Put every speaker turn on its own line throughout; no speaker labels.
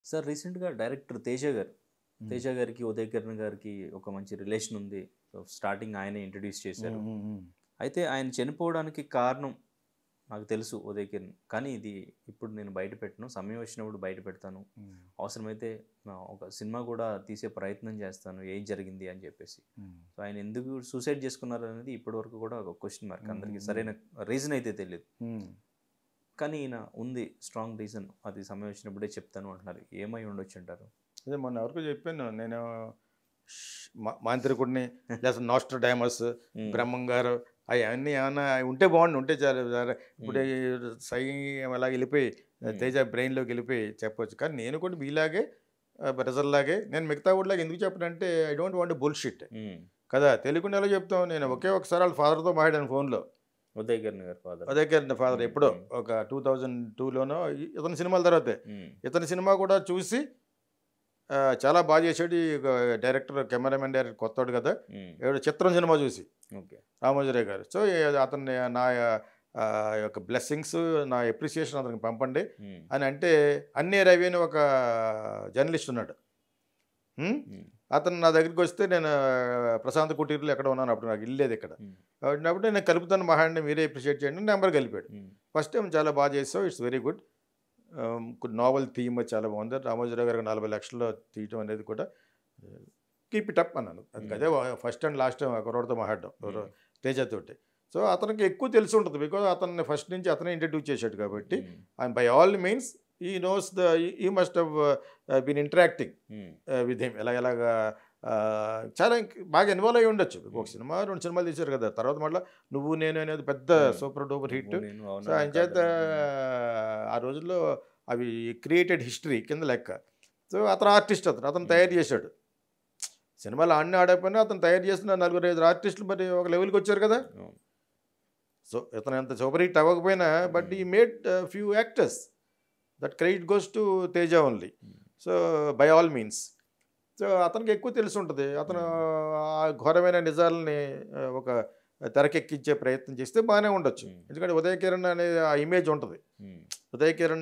Sir రీసెంట్గా director Teja గారు
Hmm.
Teja గారికి ఉదయ్ కిరణ్ గారికి ఒక మంచి రిలేషన్ ఉంది సో స్టార్టింగ్ ఆయనే ఇంట్రడ్యూస్ చేశారు
ఉమ్, ఉమ్, ఉమ్.
అయితే ఆయన చనిపోవడానికి కారణం నాకు తెలుసు ఉదయ్ కిరణ్ కానీ ఇది ఇప్పుడు నేను బయట పెట్టను సమయం వచ్చినప్పుడు బయట పెడతాను
ఉమ్,
అవసరమైతే నా ఒక సినిమా కూడా తీసే ప్రయత్నం చేస్తాను ఏం జరిగింది అని చెప్పేసి
ఉమ్.
సో ఆయన ఎందుకు సూసైడ్ చేసుకున్నారు అనేది ఇప్పటి వరకు కూడా ఒక క్వశ్చన్ మార్క్ అందరికీ
Hmm.
సరైన రీజన్ అయితే తెలియదు
ఉమ్.
కానీ ఈయన ఉంది స్ట్రాంగ్ రీజన్ అది సమయం వచ్చినప్పుడే చెప్తాను అంటున్నారు ఏమై ఉండొచ్చు అంటారు
అదే మొన్న ఎవరికో చెప్పాను నేను ష్ మా- మాంత్రికుడిని లేదా నాస్టర్ డైమస్
Hmm.
బ్రహ్మం గారు అవన్నీ ఏమన్నా ఉంటే బాగుండు ఉంటే చాలు సార్ ఇప్పుడు ఈ సై అలా వెళ్ళిపోయి
Hmm.
తేజ బ్రెయిన్లోకి వెళ్ళిపోయి చెప్పొచ్చు కానీ నేను కూడా మీలాగే బ్రజర్లాగే నేను మిగతా ఊళ్ళలాగా ఎందుకు చెప్పనంటే I don't want bullshit
Hmm.
కదా తెలుగుని ఎలా చెప్తాం నేను ఒకే ఒకసారి వాళ్ళ ఫాదర్తో మాట్లాడాను ఫోన్లో
ఉదయ్ కిరణ్ గారు ఫాదర్
అదే ఫాదర్ ఎప్పుడో
Hmm.
ఒక టూ థౌజండ్ టూలోనో ఇతని సినిమాల తర్వాతే ఇతని సినిమా కూడా చూసి ఆ, చాలా బాగా చేసాడు ఈ డైరెక్టర్ కెమెరామెన్ డైరెక్టర్ కొత్తవాడు కదా ఏడు చిత్రం సినిమా చూసి
ఓకే
రామోజీరావు గారు సో ఏ- అతన్ని నా ఆ, యొక్క బ్లెస్సింగ్స్ నా ఎప్రిసియేషన్ అతనికి పంపండి అని అంటే అన్నీ రవి అని ఒక జర్నలిస్ట్ ఉన్నాడు హ్మ్? అతను నా దగ్గరికి వస్తే నేను ఆ, ప్రశాంత్ కుటీర్లో ఎక్కడ ఉన్నాను అప్పుడు నాకు ఇల్లేదు ఇక్కడ అప్పుడు నేను కలుపుతాను మహాండి మీరే అప్రిషియేట్ చేయండి నెంబర్ కలిపాడు ఫస్ట్ టైం చాలా బాగా చేసావు it's very good novel theme చాలా బాగుంది రామోజీరావు గారికి నలభై లక్షల్లో తీయటం అనేది కూడా కీప్ ఇట్ అప్ అన్నాను అది
Hmm.
అదే ఫస్ట్ అండ్ లాస్ట్ టైం ఒకరోడితో మాట్లాడడం ఎవరో తేజతోటి సో అతనికి ఎక్కువ తెలిసి ఉంటుంది బికాజ్ అతన్ని ఫస్ట్ నుంచి అతనే ఇంట్రడ్యూస్ చేశాడు కాబట్టి and by all means he knows the he must have been interacting with him ఎలా ఎలాగా ఆ, చాలా ఇంక- బాగా ఇన్వాల్వ్ అయ్యి ఉండొచ్చు ఒక సినిమా రెండు సినిమాలు తీశారు కదా తర్వాత మళ్ళీ నువ్వు నేను అనేది పెద్ద
Hmm.
సూపర్ డూపర్ హిట్
నేను
సో
అవునా
ఆయన చేత
కాదా?
ఆ రోజుల్లో అవి క్రియేటెడ్ హిస్టరీ కింద లెక్క సో అతను ఆర్టిస్ట్ అతను అతను తయారు చేశాడు సినిమాలు ఆడిన ఆడకపోయినా అతను తయారు చేసిన నలుగురు ఐదు ఆర్టిస్టులు మరి ఒక లెవెల్కి వచ్చారు కదా
అవును.
సో ఇతను ఎంత సూపర్ హిట్ అవ్వకపోయినా but he made few actors that credit goes to Teja only
Hmm.
So by all means so అతనికి ఎక్కువ తెలిసి ఉంటుంది అతను ఆ ఘోరమైన నిజాలని ఆ, ఒక తెరకెక్కించే ప్రయత్నం చేస్తే బాగానే ఉండొచ్చు
Hmm.
ఎందుకంటే ఉదయ కిరణ్ అనే ఆ ఇమేజ్ ఉంటుంది
Hmm.
ఉదయ్ కిరణ్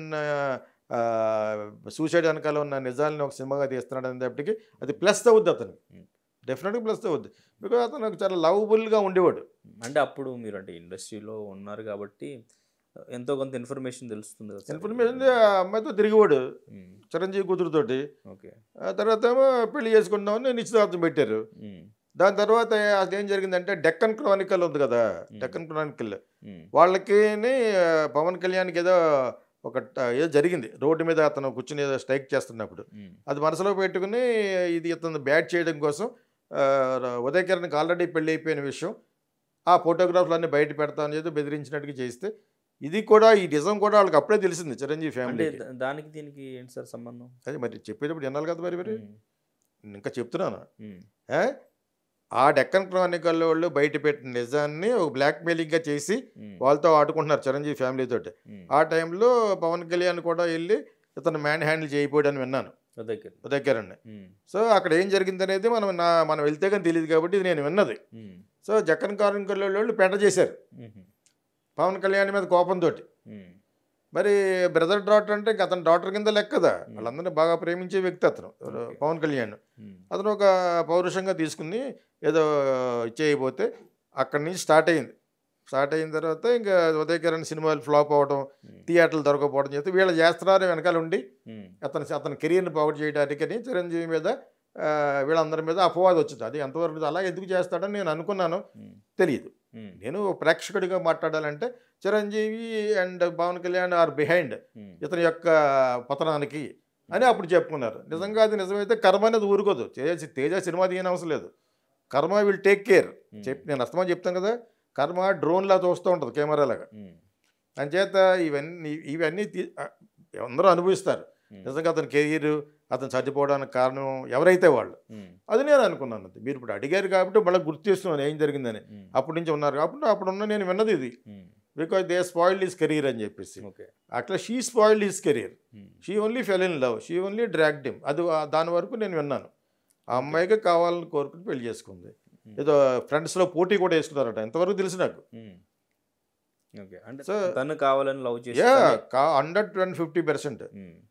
సూసైడ్ వెనకాల ఉన్న నిజాలని ఒక సినిమాగా తీస్తున్నాడు అనేటప్పటికి అది ప్లస్ అవుద్ది అతనికి
Hmm.
డెఫినెట్గా ప్లస్ అవుద్ది బికాజ్ అతను ఒక చాలా లవబుల్గా ఉండేవాడు
అంటే అప్పుడు మీరు అంటే ఇండస్ట్రీలో ఉన్నారు కాబట్టి ఎంతో కొంత ఇన్ఫర్మేషన్ తెలుస్తుంది కదా సార్.
ఇన్ఫర్మేషన్ ఆ అమ్మాయితో తిరిగివాడు
Hmm.
చిరంజీవి కూతురుతోటి
ఓకే
ఆ తర్వాత ఏమో పెళ్లి చేసుకుందామని నిశ్చితార్థం పెట్టారు
Hmm.
దాని తర్వాత అదేం జరిగిందంటే డెక్కన్ క్రానికల్ ఉంది కదా
Hmm.
Deccan Chronicle
Hmm.
వాళ్ళకి పవన్ కళ్యాణ్కి ఏదో ఒక ట- ఏదో జరిగింది రోడ్డు మీద అతను కూర్చుని ఏదో స్ట్రైక్ చేస్తున్నప్పుడు
Hmm.
అది మనసులో పెట్టుకుని ఇది ఇతను బ్యాట్ చేయడం కోసం ఆ, ఉదయ్ కిరణ్కి ఆల్రెడీ పెళ్ళి అయిపోయిన విషయం ఆ ఫోటోగ్రాఫ్లు అన్నీ బయట పెడతామని చెప్పి బెదిరించినట్టుగా చేస్తే ఇది కూడా ఈ నిజం కూడా వాళ్ళకి అప్పుడే తెలిసింది చిరంజీవి
అంటే
ఫ్యామిలీకి
దా- దానికి దీనికి ఏంటి సార్ సంబంధం
అది మరి చెప్పేటప్పుడు వినాలి కదా మరి మరి
Hmm.
ఇంకా చెప్తున్నాను
Hmm.
ఏ? ఆ డెక్కన్ క్రానికల్ వాళ్ళు బయట పెట్టిన నిజాన్ని ఒక బ్లాక్ మెయిలింగ్గా చేసి
Hmm.
వాళ్ళతో ఆడుకుంటున్నారు చిరంజీవి ఫ్యామిలీతో
Hmm.
ఆ టైంలో పవన్ కళ్యాణ్ కూడా వెళ్ళి ఇతను మ్యాన్ హ్యాండిల్ చేయకపోయాడని విన్నాను
ఉదయ్ కిరణ్.
ఉదయ్ కిరణ్
Hmm.
సో అక్కడ ఏం జరిగింది అనేది మనం నా మనం వెళ్తే కానీ తెలియదు కాబట్టి ఇది నేను విన్నది
Hmm.
సో జక్కన్ కారణకల్ వాళ్ళు పెంట చేశారు
Mhm.
పవన్ కళ్యాణ్ మీద కోపంతో
Hmm.
మరి బ్రదర్ డాటర్ అంటే ఇంక అతను డాటర్ కింద లెక్కదా
Hmm.
వాళ్ళందరినీ బాగా ప్రేమించే వ్యక్తి అతను ఎవరు?
Okay.
పవన్ కళ్యాణ్
Hmm.
అతను ఒక పౌరుషంగా తీసుకుని ఏదో ఇచ్చేయబోతే అక్కడి నుంచి స్టార్ట్ అయింది స్టార్ట్ అయిన తర్వాత ఇంకా ఉదయ్ కిరణ్ సినిమాలు ఫ్లాప్ అవ్వడం
Hmm.
థియేటర్లు దొరకపోవడం చేస్తే వీళ్ళు చేస్తున్నారు వెనకాల ఉండి
Hmm.
అతను అతని కెరీర్ని పాడు చేయడానికని చిరంజీవి మీద ఆ, వీళ్ళందరి మీద అపవాదం వచ్చింది అది ఎంతవరకు అలా ఎందుకు చేస్తాడని నేను అనుకున్నాను
Hmm.
తెలియదు
Hmm.
నేను ప్రేక్షకుడిగా మాట్లాడాలంటే Chiranjeevi and Pawan Kalyan are behind
Hmm.
ఇతని యొక్క పతనానికి అని అప్పుడు చెప్పుకున్నారు నిజంగా అది నిజమైతే కర్మ అనేది ఊరుకోదు తేజ తేజ సినిమా తీయని అవసరం లేదు కర్మ విల్ టేక్ కేర్
Hmm.
చెప్పి నేను అస్తమని చెప్తాను కదా కర్మ డ్రోన్లా చూస్తూ ఉంటుంది కెమెరాలాగా
Hmm.
అంచేత ఇవన్నీ ఇవన్నీ తీ- ఆ, అందరూ అనుభవిస్తారు
Hmm.
నిజంగా అతని కెరీర్ అతను చచ్చిపోవడానికి కారణం ఎవరైతే వాళ్ళు
Hmm.
అది నేను అనుకున్నాను మీరు ఇప్పుడు అడిగారు కాబట్టి మళ్ళీ గుర్తు చేస్తున్నాను ఏం జరిగిందని
Hmm.
అప్పటి నుంచి ఉన్నారు కాబట్టి అప్పుడున్న నేను విన్నది ఇది
Hmm.
Because they spoiled his career అని చెప్పేసి
Okay.
అట్లా she spoiled his career
Hmm.
She only fell in love she only dragged him అది ఆ- దాని వరకు నేను విన్నాను ఆ అమ్మాయికి కావాలని కోరుకుని పెళ్లి చేసుకుంది ఏదో ఫ్రెండ్స్లో పోటీ కూడా వేసుకున్నారట ఎంతవరకు తెలుసు నాకు
Hmm. Okay. అంటే
So-
తను కావాలని లవ్ చేసి
యా
తనే-
కా hundred and fifty percent
Hmm.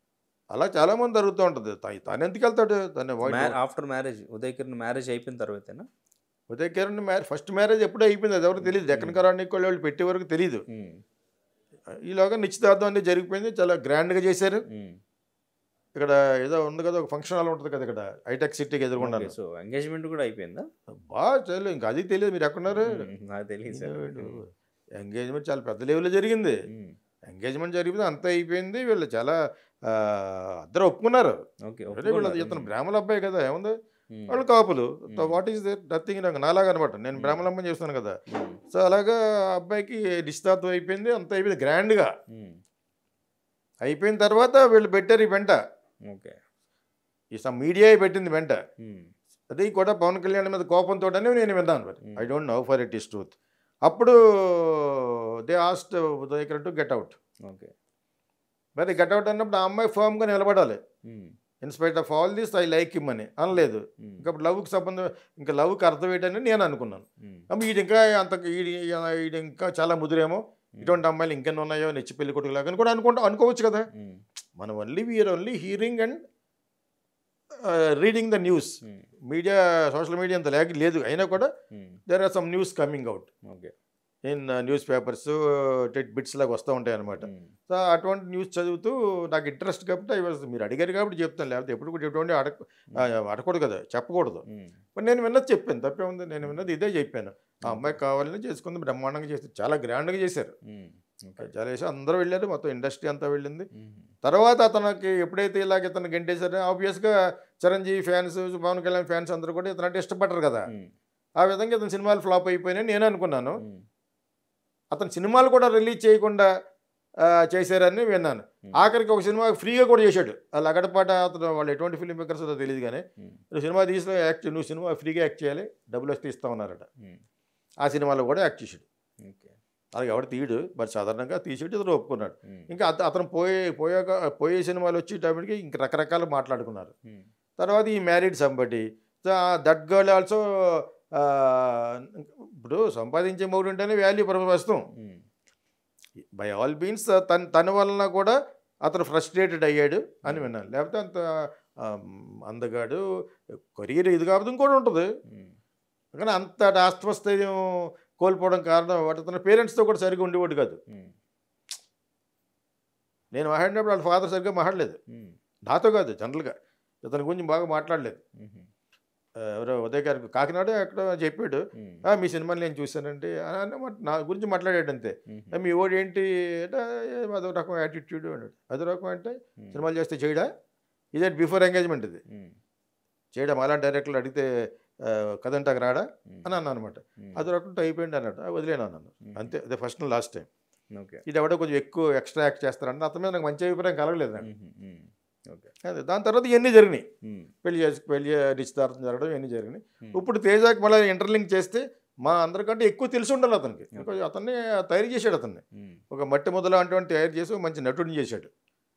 అలా చాలా మంది జరుగుతూ ఉంటుంది త- తను ఎందుకు వెళ్తాడు తను
after marriage Uday Kiran marriage అయిపోయిన తర్వాతేనా
Uday Kiran marriage first marriage ఎప్పుడో అయిపోయింది అది ఎవరికి తెలియదు దక్కన్ కరానికి వాళ్ళు పెట్టే వరకు తెలియదు
ఉమ్,
ఈలోగా నిశ్చితార్థం అనేది జరిగిపోయింది చాలా గ్రాండ్గా చేశారు
ఉమ్.
ఇక్కడ ఏదో ఉంది కదా ఒక ఫంక్షన్ హాల్ ఉంటుంది కదా ఇక్కడ హైటెక్ సిటీకి ఎదురుకున్నాను
ఓకే, సో ఎంగేజ్మెంట్ కూడా అయిపోయిందా
బాగా చేయలేదు ఇంకా అది తెలియదు మీరు ఎక్కడున్నారు
ఉమ్, నాకు తెలియదు సార్
ఎంగేజ్మెంట్ చాలా పెద్ద లెవెల్లో జరిగింది
ఉమ్,
ఎంగేజ్మెంట్ జరిగింది అంతా అయిపోయింది వీళ్ళు చాలా ఆ, అందరూ ఒప్పుకున్నారు
ఓకే
అంటే వీళ్ళు
ఒప్పుకున్నారు.
ఇతను బ్రాహ్మణ అబ్బాయి కదా ఏముంది
ఉమ్,
వాళ్ళు కాపులు
Hmm.
What is that nothing నాకు నాలాగా అనమాట నేను బ్రాహ్మణ అమ్మాయి చేస్తాను కదా
ఉమ్,
సో అలాగా ఆ అబ్బాయికి నిశ్చితార్థం అయిపోయింది అంత అయిపోయింది గ్రాండ్గా
ఉమ్,
అయిపోయిన తర్వాత వీళ్ళు పెట్టారు ఈ వెంట
ఓకే
ఈ సమ్ మీడియా పెట్టింది వెంట
ఉమ్,
అది కూడా పవన్ కళ్యాణ్ మీద కోపంతో నేను విన్నాను మరి
Hmm.
I don't know for it is truth అప్పుడు దే ఆస్ట్ ఉదయకర్ టు గెట్ అవుట్
ఓకే
మరి గెట్ అవుట్ అన్నప్పుడు ఆ అమ్మాయి ఫామ్గా నిలబడాలి
ఉమ్,
in spite of all this I like him అని అనలేదు
ఉమ్,
ఇంకా లవ్కి సంబంధం ఇంకా లవ్కి అర్థం ఏంటని నేను అనుకున్నాను
ఉమ్,
అమ్మ వీడు ఇంకా అంత వీడి వీడు ఇంకా చాలా ముదిరేమో ఇటువంటి అమ్మాయిలు ఇంకెన్ని ఉన్నాయో నెచ్చి పెళ్లి కొట్టుకులాగా అని కూడా అనుకుంటా అనుకోవచ్చు కదా
ఉమ్,
మనం only we are only hearing and reading the news
um,
media social media అంత లేక లేదు అయినా కూడా
um,
there are some news coming out
okay
in newspapers titbits లాగా వస్తూ ఉంటాయి అనమాట
ఉమ్,
సో అటువంటి న్యూస్ చదువుతూ నాకు ఇంట్రెస్ట్ కాబట్టి I was- మీరు అడిగారు కాబట్టి చెప్తాను లేకపోతే ఎప్పుడు కూడా ఎటువంటి అడగ ఆ, అడగకూడదు కదా చెప్పకూడదు
ఉమ్,
మరి నేను విన్నది చెప్పాను తప్పే ఉంది నేను విన్నది ఇదే చెప్పాను ఆ అమ్మాయి కావాలని చేసుకుంది బ్రహ్మాండంగా చేసి చాలా గ్రాండ్గా చేశారు
ఉమ్, ఓకే
చాలా చేసి అందరూ వెళ్ళారు మొత్తం ఇండస్ట్రీ అంతా వెళ్ళింది
ఉమ్,
తర్వాత అతనికి ఎప్పుడైతే ఇలాగ ఇతను గెంటేశారో ఆబ్వియస్గా చిరంజీవి ఫ్యాన్స్ పవన్ కళ్యాణ్ ఫ్యాన్స్ అందరూ కూడా ఇతను అంటే ఇష్టపడరు కదా
ఉమ్,
ఆ విధంగా ఇతను సినిమాలు ఫ్లాప్ అయిపోయినాయి నేను అనుకున్నాను
ఉమ్,
అతను సినిమాలు కూడా రిలీజ్ చేయకుండా ఆ, చేశారని విన్నాను
ఉమ్,
ఆఖరికి ఒక సినిమా ఫ్రీగా కూడా చేశాడు ఆ లగడపాట అతను వాళ్ళు ఎటువంటి ఫిల్మ్ మేకర్స్ తెలియదు కానీ
ఉమ్,
నువ్వు సినిమా తీసిన యాక్ట్ నువ్వు సినిమా ఫ్రీగా యాక్ట్ చేయాలి డబ్బులు వస్తే ఇస్తా ఉన్నారట
ఉమ్,
ఆ సినిమాలో కూడా యాక్ట్ చేశాడు
ఓకే
అలాగే ఎవడు తీయడు మరి సాధారణంగా తీసేటి ఇతను ఒప్పుకున్నాడు
ఉమ్,
ఇంకా అత- అతను పోయే పోయాక పోయే సినిమాలు వచ్చేటప్పటికి ఇంక రకరకాలు మాట్లాడుకున్నారు
ఉమ్,
తర్వాత ఈ మ్యారీడ్ సంబటి సో దట్ గర్ల్ ఆల్సో ఇప్పుడు సంపాదించే మూడు ఉంటేనే వాల్యూ ప్రస్తుతం
ఉమ్,
బై ఆల్ మీన్స్ తన తన వలన కూడా అతను ఫ్రస్ట్రేటెడ్ అయ్యాడు అని విన్నాను లేకపోతే అంత ఆమ్, అందగాడు కెరీర్ ఇది కాకపోతే ఇంకోటి ఉంటుంది
ఉమ్,
కానీ అంత ఆత్మస్థైర్యం కోల్పోవడం కారణం వాటి అతని పేరెంట్స్తో కూడా సరిగ్గా ఉండేవాడు కాదు
ఉమ్,
నేను మాట్లాడినప్పుడు వాళ్ళ ఫాదర్ సరిగ్గా మాట్లాడలేదు
ఉమ్,
నాతో కాదు జనరల్గా ఇతని గురించి బాగా మాట్లాడలేదు
ఉమ్,
ఆ, ఎవరో ఉదయ్ గారికి కాకినాడ ఎక్కడ చెప్పాడు
ఉమ్,
"ఆ, మీ సినిమాలు నేను చూశానంటే అని అన్నమాట నా గురించి మాట్లాడాడు అంతే
ఉమ్,
"ఆ, మీ ఓడి ఏంటి అంటే "ఏ, అదో రకం యాటిట్యూడ్ అన్నాడు అదో రకం అంటే
ఉమ్,
సినిమాలు చేస్తే చేయడా ఇదే బిఫోర్ ఎంగేజ్మెంట్ ఇది
ఉమ్,
చేయడం అలా డైరెక్టర్లు అడిగితే ఆ, కదంటాకు రాడా
ఉమ్,
అని అన్నాను అనమాట
ఉమ్,
అదో రకంతో అయిపోయింది అన్నాడు "ఆ, వదిలేను అన్నాను
ఉమ్,
అంతే అదే ఫస్ట్ లాస్ట్ టైం
ఓకే
ఇది ఎవడో కొంచెం ఎక్కువ ఎక్స్ట్రా యాక్ట్ చేస్తారంటే అతని మీద నాకు మంచి అభిప్రాయం కలగలేదు నాకు
ఉమ్, ఉమ్, ఓకే
అదే దాని తర్వాత ఇవన్నీ జరిగినాయి
ఉమ్,
పెళ్లి చేసి పెళ్లి నిశ్చితార్థం జరగడం ఇవన్నీ జరిగినాయి
ఉమ్,
ఇప్పుడు తేజాకి మళ్ళీ ఇంటర్లింక్ చేస్తే మా అందరికంటే ఎక్కువ తెలిసి ఉండాలి అతనికి బికాజ్ అతన్ని తయారు చేశాడు అతన్ని
ఉమ్,
ఒక మట్టి మొదల అటువంటి తయారు చేసి ఒక మంచి నటుడిని చేశాడు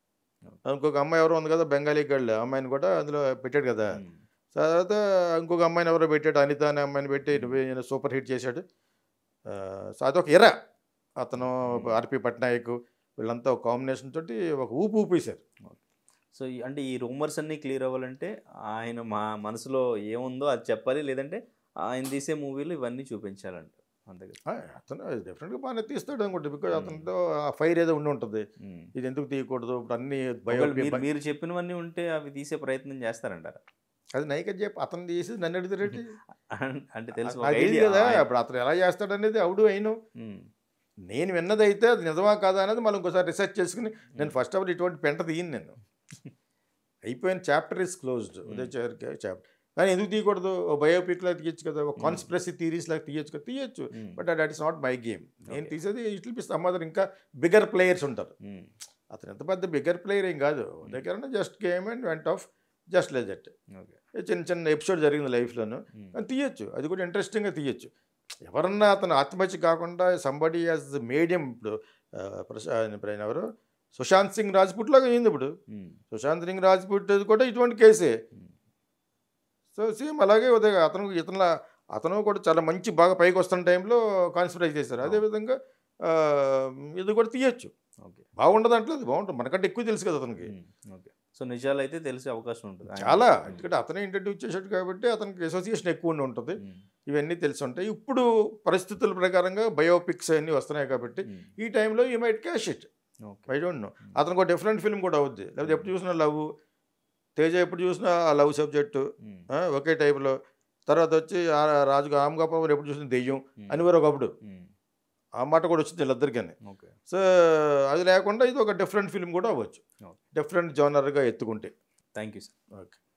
ఇంకొక అమ్మాయి ఎవరో ఉంది కదా బెంగాలీ గర్ల్ అమ్మాయిని కూడా అందులో పెట్టాడు కదా
ఉమ్,
తర్వాత ఇంకొక అమ్మాయిని ఎవరో పెట్టాడు అనిత అనే అమ్మాయిని పెట్టి నువ్వే సూపర్ హిట్ చేశాడు ఆ, సో అదొక ఎర అతను ఆర్పి పట్నాయక్ వీళ్ళంతా ఒక కాంబినేషన్ తోటి ఒక ఊపు ఊపేశారు
సో ఈ- అంటే ఈ రూమర్స్ అన్నీ క్లియర్ అవ్వాలంటే ఆయన మా మనసులో ఏముందో అది చెప్పాలి లేదంటే ఆయన తీసే మూవీలు ఇవన్నీ చూపించాలంట అంతే కదా
ఆ, అతను డెఫినెట్గా బాగానే తీస్తాడు అనుకుంటే బికాజ్
Hmm.
అతనితో ఆ ఫైర్ ఏదో ఉండి ఉంటుంది
ఉమ్.
ఇది ఎందుకు తీయకూడదు ఇప్పుడు అన్ని
ఒకవేళ
బయో
మీరు మీరు చెప్పినవన్నీ ఉంటే అవి తీసే ప్రయత్నం చేస్తారంటారా
అది నైక చెప్పి అతను చేసి నన్ను అడుగుతారేంటి
అంటే తెలుసు ఒక
నాకు తెలియదు
idea.
కదా
ఆయన-
అప్పుడు అతను ఎలా చేస్తాడు అనేది అవుడు అయిను
ఉమ్,
నేను విన్నది అయితే అది నిజమా కాదా అనేది మనం ఇంకోసారి రీసెర్చ్ చేసుకుని నేను ఫస్ట్ ఆఫ్ ఆల్ ఇటువంటి పెంట తీయను నేను అయిపోయిన chapter is closed Uday chapter కానీ ఎందుకు తీయకూడదు ఓ బయోపిక్ లాగా తీయచ్చు కదా ఒక కాన్స్పిరసీ థీరీస్ లాగా తీయచ్చు కదా తీయచ్చు
ఉమ్,
but that is not my game నేను
Okay.
తీసేది it will be some other ఇంకా బిగ్గర్ ప్లేయర్స్ ఉంటారు
ఉమ్,
అతను ఎంత పెద్ద బిగ్గర్ ప్లేయర్ ఏం కాదు దగ్గర just game and went off just లెజ్ దట్
ఓకే
చిన్న చిన్న ఎపిసోడ్ జరిగింది లైఫ్లోను
ఉమ్,
అని తీయచ్చు అది కూడా ఇంట్రెస్టింగ్గా తీయచ్చు ఎవరన్నా అతను ఆత్మహత్య కాకుండా సంబడి యాజ్ మీడియం ఇప్పుడు ఆ, ప్రశా ఇప్పుడు ఆయన ఎవరు సుశాంత్ సింగ్ రాజ్పుట్ లాగా అయింది ఇప్పుడు
ఉమ్,
సుశాంత్ సింగ్ రాజ్పుట్ కూడా ఇటువంటి కేసే
ఉమ్,
సో సేమ్ అలాగే ఉదయ అతను ఇతను అతను కూడా చాలా మంచి బాగా పైకి వస్తున్న టైంలో కాన్సన్ట్రేట్ చేశారు అదేవిధంగా ఆ, ఇది కూడా తీయచ్చు
ఓకే
బాగుండదు అంటే అది బాగుంటుంది మనకంటే ఎక్కువ తెలుసు కదా అతనికి
ఉమ్, ఓకే సో నిజాలు అయితే తెలిసే అవకాశం ఉంటుంది ఆయన-
చాలా
ఉమ్.
ఎందుకంటే అతనే ఇంట్రడ్యూస్ చేశాడు కాబట్టి అతనికి అసోసియేషన్ ఎక్కువ ఉండి ఉంటుంది
ఉమ్.
ఇవన్నీ తెలిసి ఉంటాయి ఇప్పుడు పరిస్థితుల ప్రకారంగా బయోపిక్స్ అన్నీ వస్తున్నాయి కాబట్టి
ఉమ్.
ఈ టైంలో he might cash it
okay
I don't know అతనికి ఒక డిఫరెంట్ ఫిల్మ్ కూడా అవుద్ది లేకపోతే ఎప్పుడు చూసినా లవ్ తేజ ఎప్పుడు చూసినా ఆ లవ్ సబ్జెక్టు
ఉమ్.
ఒకే టైప్లో తర్వాత వచ్చి ఆ రాజు రామ్ గోపాల్ ఎప్పుడు చూసిన దెయ్యం
ఉమ్.
అని వేరు ఒకప్పుడు
ఉమ్.
ఆ మాట కూడా వచ్చింది వీళ్ళిద్దరికీ
ఓకే
సో అది లేకుండా ఇది ఒక డిఫరెంట్ ఫిల్మ్ కూడా అవ్వచ్చు
Okay.
డిఫరెంట్ జోనర్గా ఎత్తుకుంటే
థ్యాంక్ యూ సార్
ఓకే